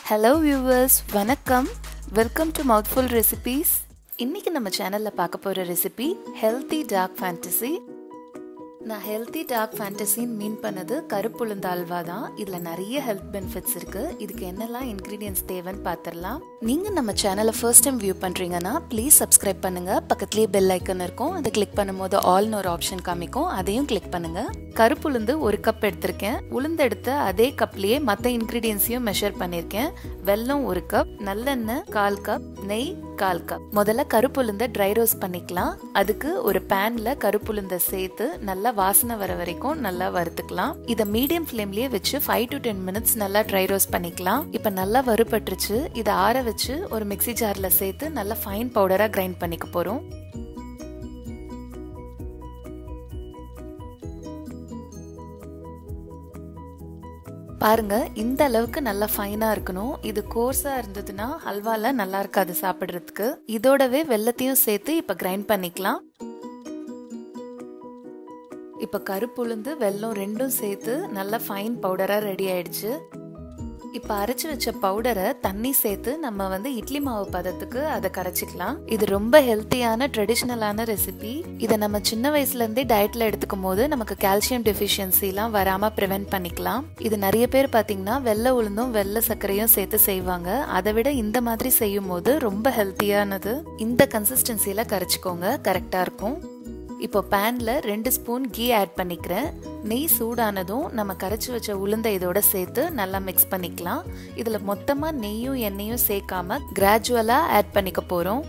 hello viewers வணக்கம் welcome to mouthful recipes இன்னைக்கு நம்ம சேனலில் பார்க்க போகிற ரெசிபி ஹெல்த்தி டார்க் ஃபேண்டசி நான் ஹெல்த்தி டார்க் ஃபேண்டசின்னு மீன் பண்ணது கருப்புளுந்த அல்வா தான் இதில் நிறைய ஹெல்த் பெனிஃபிட்ஸ் இருக்கு இதுக்கு என்னெல்லாம் இன்க்ரீடியன்ஸ் தேவைன்னு பார்த்துடலாம் நீங்கள் நம்ம சேனலை ஃபர்ஸ்ட் டைம் வியூ பண்ணுறீங்கன்னா ப்ளீஸ் சப்ஸ்கிரைப் பண்ணுங்க பக்கத்துலேயே பெல் ஐக்கன் இருக்கும் அதை கிளிக் பண்ணும்போது ஆல்னு ஒரு ஆப்ஷன் காமிக்கும் அதையும் கிளிக் பண்ணுங்க கருப்புளுந்து ஒரு கப் எடுத்திருக்கேன் உளுந்து எடுத்த அதே கப்லேயே மற்ற இன்க்ரீடியன்ஸையும் மெஷர் பண்ணியிருக்கேன் வெல்லம் ஒரு கப் நல்லெண்ணெய் கால் கப் நெய் கால் கப் முதல்ல கருப்புளுந்த ட்ரை ரோஸ்ட் பண்ணிக்கலாம் அதுக்கு ஒரு பேன்ல கருப்புளுந்த சேர்த்து நல்லா வாசனை வர வரைக்கும் நல்லா வறுத்துக்கலாம் இதை மீடியம் ஃப்ளேம்லயே வச்சு ஃபைவ் டு டென் மினிட்ஸ் நல்லா ட்ரை ரோஸ்ட் பண்ணிக்கலாம் இப்போ நல்லா வறுபட்டுருச்சு இதை ஆற வச்சு ஒரு மிக்சி ஜார்ல சேர்த்து நல்லா ஃபைன் பவுடரா கிரைண்ட் பண்ணிக்க போறோம் பாருங்க இந்த அளவுக்கு நல்லா ஃபைனா இருக்கணும் இது கோர்ஸா இருந்ததுன்னா ஹல்வால நல்லா இருக்காது சாப்பிடுறதுக்கு இதோடவே வெள்ளத்தையும் சேர்த்து இப்ப கிரைண்ட் பண்ணிக்கலாம் இப்ப கருப்புளுந்து வெல்லம் ரெண்டும் சேர்த்து நல்லா ஃபைன் பவுடரா ரெடி ஆயிடுச்சு இப்போ அரைச்சி வச்ச பவுடரை தண்ணி சேர்த்து நம்ம வந்து இட்லி மாவு பதத்துக்கு அதை கரைச்சிக்கலாம் இது ரொம்ப ஹெல்த்தியான ட்ரெடிஷ்னலான ரெசிபி இதை நம்ம சின்ன வயசுல இருந்தே டயட்ல எடுத்துக்கும் போது நமக்கு கால்சியம் டெஃபிஷியன்சிலாம் வராம ப்ரிவென்ட் பண்ணிக்கலாம் இது நிறைய பேர் பார்த்தீங்கன்னா வெள்ளை உளுந்தும் வெள்ளை சர்க்கரையும் சேர்த்து செய்வாங்க அதை விட இந்த மாதிரி செய்யும் போது ரொம்ப ஹெல்த்தியானது இந்த கன்சிஸ்டன்சியில கரைச்சிக்கோங்க கரெக்டா இருக்கும் இப்போ பேன்ல ரெண்டு ஸ்பூன் கீ ஆட் பண்ணிக்கிறேன் நெய் சூடானதும் நம்ம கரைச்சி வச்ச உளுந்தை இதோட சேர்த்து நல்லா மிக்ஸ் பண்ணிக்கலாம் இதில் மொத்தமாக நெய்யும் எண்ணெயும் சேர்க்காம கிராஜுவலாக ஆட் பண்ணிக்க போகிறோம்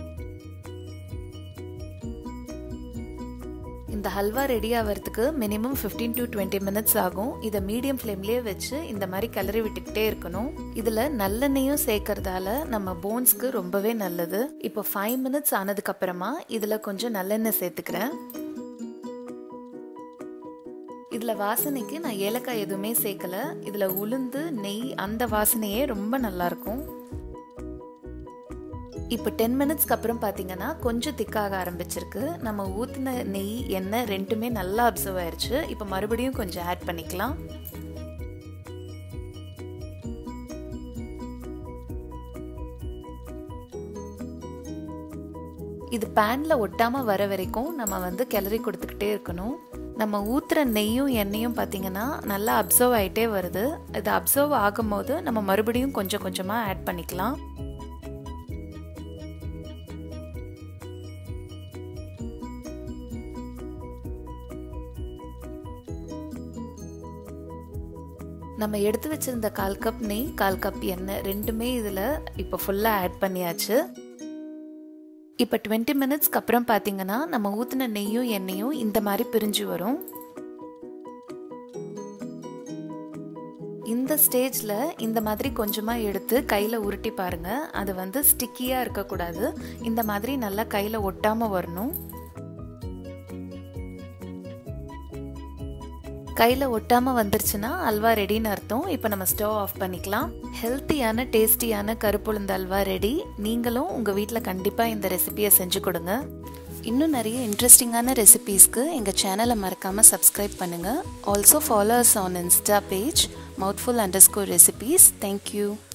இந்த ஹல்வா ரெடி ஆகிறதுக்கு minimum fifteen to twenty minutes ஆகும் இதை மீடியம் ஃப்ளேம்லேயே வச்சு இந்த மாதிரி கிளறி விட்டுக்கிட்டே இருக்கணும் இதில் நல்லெண்ணெயும் சேர்க்கறதால நம்ம போன்ஸ்க்கு ரொம்பவே நல்லது இப்போ ஃபைவ் மினிட்ஸ் ஆனதுக்கு அப்புறமா இதில் கொஞ்சம் நல்லெண்ணெய் சேர்த்துக்கிறேன் இதில் வாசனைக்கு நான் ஏலக்காய் எதுவுமே சேர்க்கல இதில் உளுந்து நெய் அந்த வாசனையே ரொம்ப நல்லாயிருக்கும் இப்போ டென் மினிட்ஸ்க்கு அப்புறம் பார்த்தீங்கன்னா கொஞ்சம் திக்காக ஆரம்பிச்சிருக்கு நம்ம ஊற்றின நெய் எண்ணெய் ரெண்டுமே நல்லா அப்சர்வ் ஆயிடுச்சு இப்போ மறுபடியும் கொஞ்சம் ஆட் பண்ணிக்கலாம் இது பேனில் ஒட்டாமல் வர வரைக்கும் நம்ம வந்து கிளறி கொடுத்துக்கிட்டே இருக்கணும் நம்ம ஊற்றுற நெய்யும் எண்ணெயும் பார்த்தீங்கன்னா நல்லா அப்சர்வ் ஆகிட்டே வருது இது அப்சர்வ் ஆகும்போது நம்ம மறுபடியும் கொஞ்சம் கொஞ்சமாக ஆட் பண்ணிக்கலாம் நம்ம எடுத்து வச்சிருந்த கால் கப் நெய் கால் கப் எண்ணெய் ரெண்டுமே இதில் இப்போ ஃபுல்லாக ஆட் பண்ணியாச்சு இப்போ டுவெண்ட்டி மினிட்ஸ்க்கு அப்புறம் பார்த்தீங்கன்னா நம்ம ஊற்றின நெய்யும் எண்ணெயும் இந்த மாதிரி பிரிஞ்சு வரும் இந்த ஸ்டேஜில் இந்த மாதிரி கொஞ்சமாக எடுத்து கையில் உருட்டி பாருங்க அது வந்து ஸ்டிக்கியாக இருக்கக்கூடாது இந்த மாதிரி நல்லா கையில் ஒட்டாமல் வரணும் கையில் ஒட்டாமல் வந்துருச்சுன்னா அல்வா ரெடின்னு அர்த்தம் இப்போ நம்ம ஸ்டவ் ஆஃப் பண்ணிக்கலாம் ஹெல்த்தியான டேஸ்டியான கருப்புளுந்த அல்வா ரெடி நீங்களும் உங்கள் வீட்டில் கண்டிப்பாக இந்த ரெசிபியை செஞ்சு கொடுங்க இன்னும் நிறைய இன்ட்ரெஸ்டிங்கான ரெசிபீஸ்க்கு எங்கள் சேனலை மறக்காமல் சப்ஸ்கிரைப் பண்ணுங்கள் also followers on insta page mouthful underscore recipes thank you